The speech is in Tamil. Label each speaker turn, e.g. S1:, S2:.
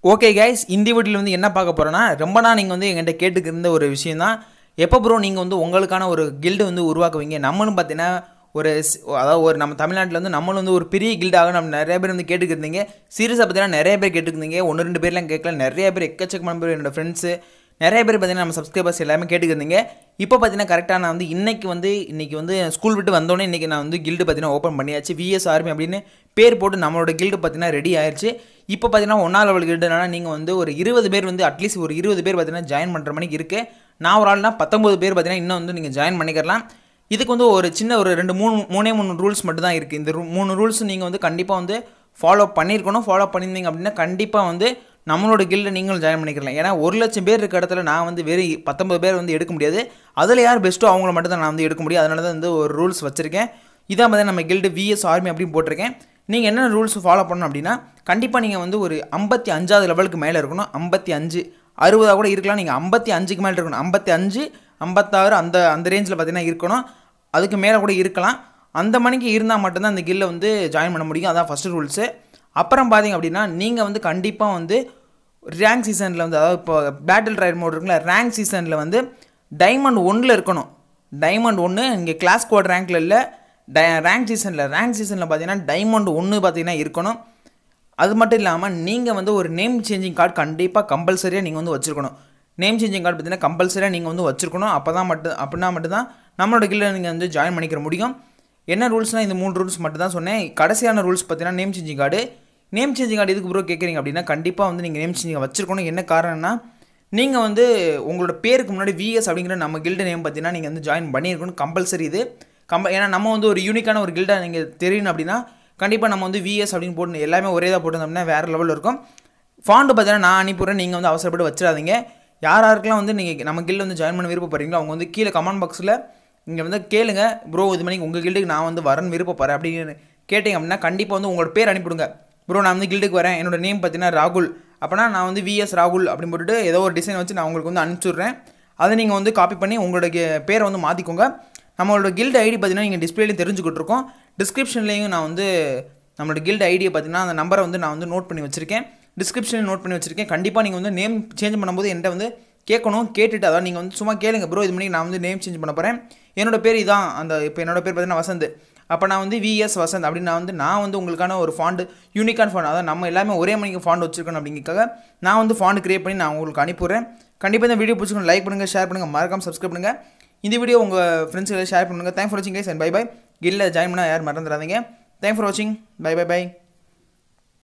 S1: ஓகே கைஸ் இந்த வீட்டில் வந்து என்ன பார்க்க போகிறோன்னா ரொம்ப நாள் நீங்கள் வந்து எங்கிட்ட கேட்டுக்கிருந்த ஒரு விஷயம் தான் எப்போ ப்ரோ நீங்கள் வந்து உங்களுக்கான ஒரு கில்டு வந்து உருவாக்குவீங்க நம்மளும் பார்த்தீங்கன்னா ஒரு ஸ்- அதாவது ஒரு நம்ம தமிழ்நாட்டில் வந்து நம்மளும் வந்து ஒரு பெரிய கில்டாக நம்ம நிறைய பேர் வந்து கேட்டுக்கிருந்தீங்க சீரியஸாக பார்த்தீங்கன்னா நிறைய பேர் கேட்டுக்கிருந்தீங்க ஒன்று ரெண்டு பேர்லாம் கேட்கல நிறைய பேர் எக்கச்சக்கமான பேர் என்னோட ஃப்ரெண்ட்ஸு நிறைய பேர் பார்த்தீங்கன்னா நம்ம சப்ஸ்கிரைபர்ஸ் எல்லாமே கேட்டுக்கிருந்தீங்க இப்போ பார்த்தீங்கன்னா கரெக்டாக நான் வந்து இன்னைக்கு வந்து இன்னைக்கு வந்து ஸ்கூல் விட்டு வந்தோடனே இன்றைக்கி நான் வந்து கில்டு பார்த்தீங்கன்னா ஓப்பன் பண்ணியாச்சு விஎஸ் ஆர்மி அப்படின்னு பேர் போட்டு நம்மளோட கில்டு பார்த்தீங்கன்னா ரெடி ஆயிடுச்சு இப்போ பார்த்தீங்கன்னா ஒன்றா லெவல் கில்டுனால நீங்கள் வந்து ஒரு இருபது பேர் வந்து அட்லீஸ்ட் ஒரு இருபது பேர் பார்த்தீங்கன்னா ஜாயின் பண்ணுற மணிக்கு இருக்குது நான் ஒரு ஆள்னா பத்தொம்பது பேர் பார்த்தீங்கன்னா இன்னும் வந்து நீங்கள் ஜாயின் பண்ணிக்கலாம் இதுக்கு வந்து ஒரு சின்ன ஒரு ரெண்டு மூணு மூணே மூணு ரூல்ஸ் மட்டும் தான் இருக்குது இந்த ரு- மூணு ரூல்ஸ் நீங்கள் வந்து கண்டிப்பாக வந்து ஃபாலோ பண்ணியிருக்கணும் ஃபாலோ பண்ணியிருந்தீங்க அப்படின்னா கண்டிப்பாக வந்து நம்மளோட கில்டை நீங்களும் ஜாயின் பண்ணிக்கலாம் ஏன்னா ஒரு லட்சம் பேர் இருக்க இடத்துல நான் வந்து வெறும் பத்தொம்பது பேர் வந்து எடுக்க முடியாது அதில் யார் பெஸ்ட்டோ அவங்கள மட்டும் தான் நான் வந்து எடுக்க முடியும் அதனால தான் வந்து ஒரு ரூல்ஸ் வச்சுருக்கேன் இதான் பார்த்தா நம்ம கில்டு விஎஸ் ஆர்மி அப்படின்னு போட்டிருக்கேன் நீங்கள் என்ன ரூல்ஸ் ஃபாலோ பண்ணணும் அப்படின்னா கண்டிப்பாக நீங்கள் வந்து ஒரு ஐம்பத்தி அஞ்சாவது லெவலுக்கு மேலே இருக்கணும் ஐம்பத்தி அஞ்சு அறுபதாக கூட இருக்கலாம் நீங்கள் ஐம்பத்தி அஞ்சுக்கு மேலே இருக்கணும் ஐம்பத்தி அஞ்சு ஐம்பத்தாறு அந்த அந்த ரேஞ்சில் பார்த்தீங்கன்னா இருக்கணும் அதுக்கு மேலே கூட இருக்கலாம் அந்த மணிக்கு இருந்தால் மட்டும்தான் அந்த கில்லை வந்து ஜாயின் பண்ண முடியும் அதான் ஃபஸ்ட்டு ரூல்ஸு அப்புறம் பார்த்தீங்க அப்படின்னா நீங்கள் வந்து கண்டிப்பாக வந்து ரேங்க் சீசனில் வந்து அதாவது இப்போ பேட்டில் ட்ரையல் மோட் இருக்குல்ல ரேங்க் சீசனில் வந்து டைமண்ட் ஒன்றில் இருக்கணும் டைமண்ட் ஒன்று இங்கே கிளாஸ் கோட் ரேங்க்கில் இல்லை டை ரேங்க் சீசனில் ரேங்க் சீசனில் பார்த்தீங்கன்னா டைமண்ட் ஒன்று பார்த்தீங்கன்னா இருக்கணும் அது மட்டும் இல்லாமல் நீங்கள் வந்து ஒரு நேம் சேஞ்சிங் கார்டு கண்டிப்பாக கம்பல்சரியாக நீங்கள் வந்து வச்சுருக்கணும் நேம் சேஞ்சிங் கார்டு பார்த்தீங்கன்னா கம்பல்சரியாக நீங்கள் வந்து வச்சுருக்கணும் அப்போ தான் மட்டும் அப்படின்னா மட்டும்தான் நம்மளோட கில்ல நீங்கள் வந்து ஜாயின் பண்ணிக்கிற முடியும் என்ன ரூல்ஸ்னால் இந்த மூணு ரூல்ஸ் மட்டும் தான் சொன்னேன் கடைசியான ரூல்ஸ் பார்த்தீங்கன்னா name changing card name changing card எதுக்கு ப்ரோ கேட்குறீங்க அப்படின்னா கண்டிப்பாக வந்து நீங்கள் நேம் சேஞ்சிங் வச்சுருக்கணும் என்ன காரணம்னா நீங்கள் வந்து உங்களோட பேருக்கு முன்னாடி விஎஸ் அப்படிங்கிற நம்ம கில்டு நேம் பார்த்தீங்கன்னா நீங்கள் வந்து ஜாயின் பண்ணியிருக்கணும் கம்பல்சரி இது கம்ப ஏன்னா நம்ம வந்து ஒரு யூனிக்கான ஒரு கில்டாக நீங்கள் தெரியணும் அப்படின்னா கண்டிப்பாக நம்ம வந்து விஎஸ் அப்படின்னு போட்டு எல்லாமே ஒரே தான் போட்டிருந்தோம்னா வேறு லெவலில் இருக்கும் ஃபாண்ட் பார்த்தீங்கன்னா நான் அனுப்பிடுறேன் நீங்கள் வந்து அவசரப்பட்டு வச்சிடாதீங்க யார் யாருக்கெல்லாம் வந்து நீங்கள் நம்ம கில்டு வந்து ஜாயின் பண்ண விருப்பப்படுறீங்களோ அவங்க வந்து கீழே கமெண்ட் பாக்ஸில் இங்கே வந்து கேளுங்க ப்ரோ இது மாதிரி உங்கள் கில்டுக்கு நான் வந்து வரேன்னு விருப்பப்படுறேன் அப்படின்னு கேட்டிங்க அப்படின்னா கண்டிப்பாக வந்து உங்களோட பேர் அனுப்பிவிடுங்க ப்ரோ நான் வந்து கில்டுக்கு வரேன் என்னோட நேம் பார்த்தீங்கன்னா ராகுல் அப்போனா நான் வந்து விஎஸ் ராகுல் அப்படின்னு போட்டுட்டு ஏதோ ஒரு டிசைன் வச்சு நான் உங்களுக்கு வந்து அனுப்பிச்சுட்றேன் அதை நீங்கள் வந்து காப்பி பண்ணி உங்களோட கே- பேரை வந்து மாற்றிக்கோங்க நம்மளோட கில்டு ஐடி பார்த்தீங்கன்னா நீங்கள் டிஸ்பிளேலையும் தெரிஞ்சுக்கிட்டு இருக்கோம் டிஸ்கிரிப்ஷன்லேயும் நான் வந்து நம்மளோட கில்டு ஐடியை பார்த்தீங்கன்னா அந்த நம்பரை வந்து நான் வந்து நோட் பண்ணி வச்சிருக்கேன் டிஸ்கிரிப்ஷனில் நோட் பண்ணி வச்சிருக்கேன் கண்டிப்பாக நீங்கள் வந்து நேம் சேஞ்ச் பண்ணும்போது என்கிட்ட வந்து கேட்கணும் கேட்டுட்டு அதான் நீங்கள் வந்து சும்மா கேளுங்க ப்ரோ இது பண்ணி நான் வந்து நேம் சேஞ்ச் பண்ண போகிறேன் என்னோட பேர் இதான் அந்த இப்போ என்னோட பேர் பார்த்தீங்கன்னா வசந்த் அப்போ நான் வந்து விஎஸ் வசந்த் அப்படின்னு நான் வந்து நான் வந்து உங்களுக்கான ஒரு ஃபாண்டு யூனிக்கான ஃபாண்ட் அதாவது நம்ம எல்லாமே ஒரே மணிக்கு ஃபாண்ட் வச்சிருக்கணும் அப்படிங்கிறதுக்காக நான் வந்து ஃபாண்ட் கிரியேட் பண்ணி நான் உங்களுக்கு அனுப்பிடுறேன் கண்டிப்பாக இந்த வீடியோ பிடிச்சிக்கணும் லைக் பண்ணுங்கள் ஷேர் பண்ணுங்கள் மறக்காம சப்ஸ்கிரைப் பண்ணுங்கள் இந்த வீடியோ உங்கள் ஃப்ரெண்ட்ஸுக்கு ஷேர் பண்ணுங்கள் தேங்க் ஃபார் வாட்சிங் கைஸ் அண்ட் பை பை கில்ல ஜாயின் பண்ணால் யாரும் மறந்துடாதீங்க தேங்க் ஃபார் வாட்சிங் பை பை பை